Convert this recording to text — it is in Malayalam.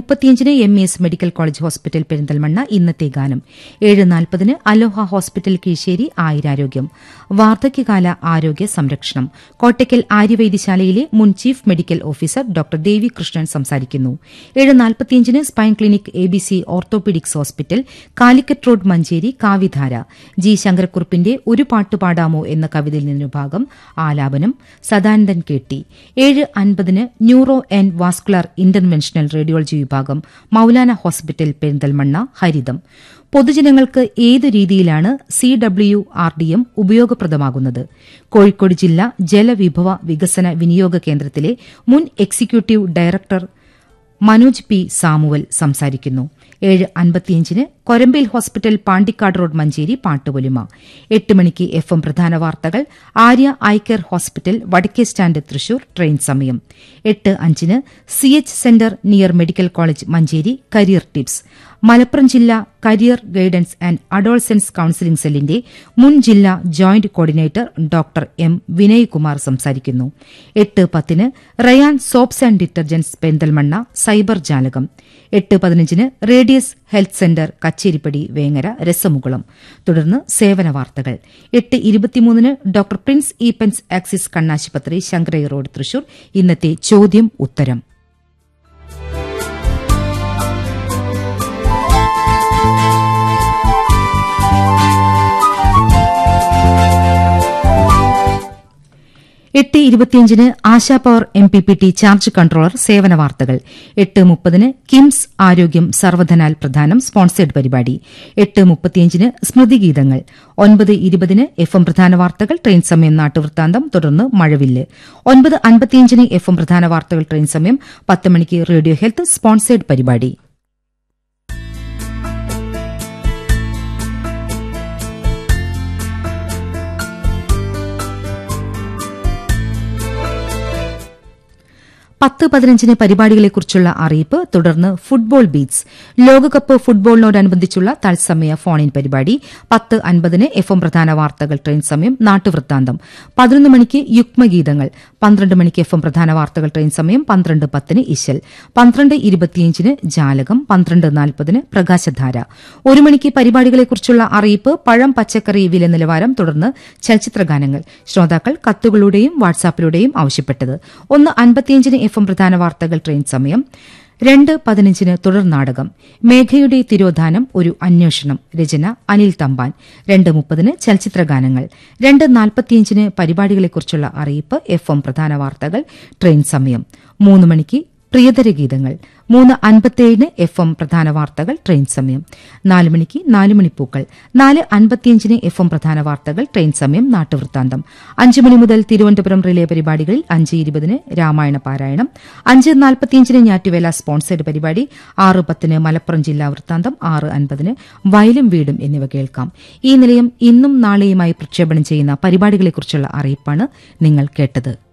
മുപ്പത്തിയഞ്ചിന് M S medical college hospital Perinthalmanna ഇന്നത്തെ ഗാനം ഏഴ് നാൽപ്പതിന് അലോഹ ഹോസ്പിറ്റൽ കീഴ്ശേരി ആയുരാരോഗ്യം വാർദ്ധക്യകാല ആരോഗ്യ സംരക്ഷണം കോട്ടയ്ക്കൽ ആര്യവൈദ്യശാലയിലെ മുൻ chief medical officer doctor Devi Krishnan സംസാരിക്കുന്നു ഏഴ് നാൽപ്പത്തിയഞ്ചിന് spine clinic A B C orthopaedics hospital Calicut road Manjeri കാവിധാര ജി ശങ്കരക്കുറുപ്പിന്റെ ഒരു പാട്ട് പാടാമോ എന്ന കവിതയിൽ നിന്നു ഭാഗം ആലാപനം സദാനന്ദൻ കെട്ടി ഏഴ് അൻപതിന് neuro and vascular interventional radiology വിഭാഗം മൌലാന ഹോസ്പിറ്റൽ പെരിന്തൽമണ്ണ ഹരിതം പൊതുജനങ്ങൾക്ക് ഏതു രീതിയിലാണ് C W R D M ഉപയോഗപ്രദമാകുന്നത് കോഴിക്കോട് ജില്ലാ ജലവിഭവ വികസന വിനിയോഗ കേന്ദ്രത്തിലെ മുൻ executive director Manoj P Samuel സംസാരിക്കുന്നു ഏഴ് അൻപത്തിയഞ്ചിന് കൊരമ്പയിൽ ഹോസ്പിറ്റൽ പാണ്ടിക്കാട് റോഡ് മഞ്ചേരി പാട്ടുപൊലിമ എട്ട് മണിക്ക് എഫ് എം പ്രധാന വാർത്തകൾ ആര്യ ഐക്കർ ഹോസ്പിറ്റൽ വടക്കേ സ്റ്റാൻഡ് തൃശൂർ ട്രെയിൻ സമയം എട്ട് അഞ്ചിന് C H centre near medical college Manjeri career tips Malappuram ജില്ലാ career guidance and adolescence counselling സെല്ലിന്റെ മുൻ ജില്ലാ joint coordinator doctor M Vinaykumar സംസാരിക്കുന്നു എട്ട് പത്തിന് Rayan soaps and detergents Perinthalmanna cyber ജാലകം എട്ട് പതിനഞ്ചിന് radius health centre Kacheripadi Vengara രസമുകുളം തുടർന്ന് സേവന വാർത്തകൾ എട്ട് ഇരുപത്തിമൂന്നിന് ഡോക്ടർ പ്രിൻസ് ഈപ്പൻസ് ആക്സിസ് കണ്ണാശുപത്രി ശങ്കരൈ റോഡ് തൃശൂർ ഇന്നത്തെ ചോദ്യം ഉത്തരം എട്ട് ഇരുപത്തിയഞ്ചിന് Asha power M P P T charge controller സേവന വാർത്തകൾ എട്ട് മുപ്പതിന് കിംസ് ആരോഗ്യം സർവധനാൽ പ്രധാനം സ്പോൺസേഡ് പരിപാടി എട്ട് മുപ്പത്തിയഞ്ചിന് സ്മൃതിഗീതങ്ങൾ ഒൻപത് ഇരുപതിന് എഫ് എം പ്രധാന വാർത്തകൾ ട്രെയിൻ സമയം നാട്ടുവൃത്താന്തം തുടർന്ന് മഴവില്ല് ഒൻപത് അൻപത്തിയഞ്ചിന് എഫ് എം പ്രധാന വാർത്തകൾ ട്രെയിൻ സമയം പത്ത് മണിക്ക് റേഡിയോ ഹെൽത്ത് സ്പോൺസേഡ് പരിപാടി പത്ത് പതിനഞ്ചിന് പരിപാടികളെക്കുറിച്ചുള്ള അറിയിപ്പ് തുടർന്ന് ഫുട്ബോൾ ബീറ്റ്സ് ലോകകപ്പ് ഫുട്ബോളിനോടനുബന്ധിച്ചുള്ള തത്സമയ ഫോൺ ഇൻ പരിപാടി പത്ത് അൻപതിന് എഫ് എം പ്രധാന വാർത്തകൾ ട്രെയിൻ സമയം നാട്ടുവൃത്താന്തം പതിനൊന്ന് മണിക്ക് യുഗ്മഗീതങ്ങൾ പന്ത്രണ്ട് മണിക്ക് എഫ് എം പ്രധാന വാർത്തകൾ ട്രെയിൻ സമയം പന്ത്രണ്ട് പത്തിന് ഇശൽ പന്ത്രണ്ട് ഇരുപത്തിയഞ്ചിന് ജാലകം പന്ത്രണ്ട് നാൽപ്പതിന് പ്രകാശധാര ഒരു മണിക്ക് പരിപാടികളെക്കുറിച്ചുള്ള അറിയിപ്പ് പഴം പച്ചക്കറി വില നിലവാരം തുടർന്ന് ചലച്ചിത്രഗാനങ്ങൾ ശ്രോതാക്കൾ കത്തുകളുടെയും വാട്സാപ്പിലൂടെയും ആവശ്യപ്പെട്ടത് ഒന്ന് അൻപത്തിയഞ്ചിന് എഫ് എം പ്രധാന വാർത്തകൾ ട്രെയിൻ സമയം രണ്ട് പതിനഞ്ചിന് തുടർ നാടകം മേഘയുടെ തിരോധാനം ഒരു അന്വേഷണം രചന അനിൽ തമ്പാൻ രണ്ട് മുപ്പതിന് ചലച്ചിത്രഗാനങ്ങൾ രണ്ട് നാൽപ്പത്തിയഞ്ചിന് പരിപാടികളെക്കുറിച്ചുള്ള അറിയിപ്പ് എഫ് എം പ്രധാന വാർത്തകൾ ട്രെയിൻ സമയം മൂന്ന് മണിക്ക് പ്രിയതര ഗീതങ്ങൾ മൂന്ന് അൻപത്തിയേഴിന് എഫ് എം പ്രധാന വാർത്തകൾ ട്രെയിൻ സമയം നാല് മണിക്ക് നാല് മണിപ്പൂക്കൾ നാല് അൻപത്തിയഞ്ചിന് എഫ് എം പ്രധാന വാർത്തകൾ ട്രെയിൻ സമയം നാട്ടുവൃത്താന്തം അഞ്ച് മണി മുതൽ തിരുവനന്തപുരം റിലേ പരിപാടികളിൽ അഞ്ച് ഇരുപതിന് രാമായണ പാരായണം അഞ്ച് നാൽപ്പത്തിയഞ്ചിന് ഞാറ്റുവേല സ്പോൺസേഡ് പരിപാടി ആറ് പത്തിന് മലപ്പുറം ജില്ലാ വൃത്താന്തം ആറ് അൻപതിന് വയലും വീടും എന്നിവ കേൾക്കാം ഈ നിലയം ഇന്നും നാളെയുമായി പ്രക്ഷേപണം ചെയ്യുന്ന പരിപാടികളെക്കുറിച്ചുള്ള അറിയിപ്പാണ് നിങ്ങൾ കേട്ടത്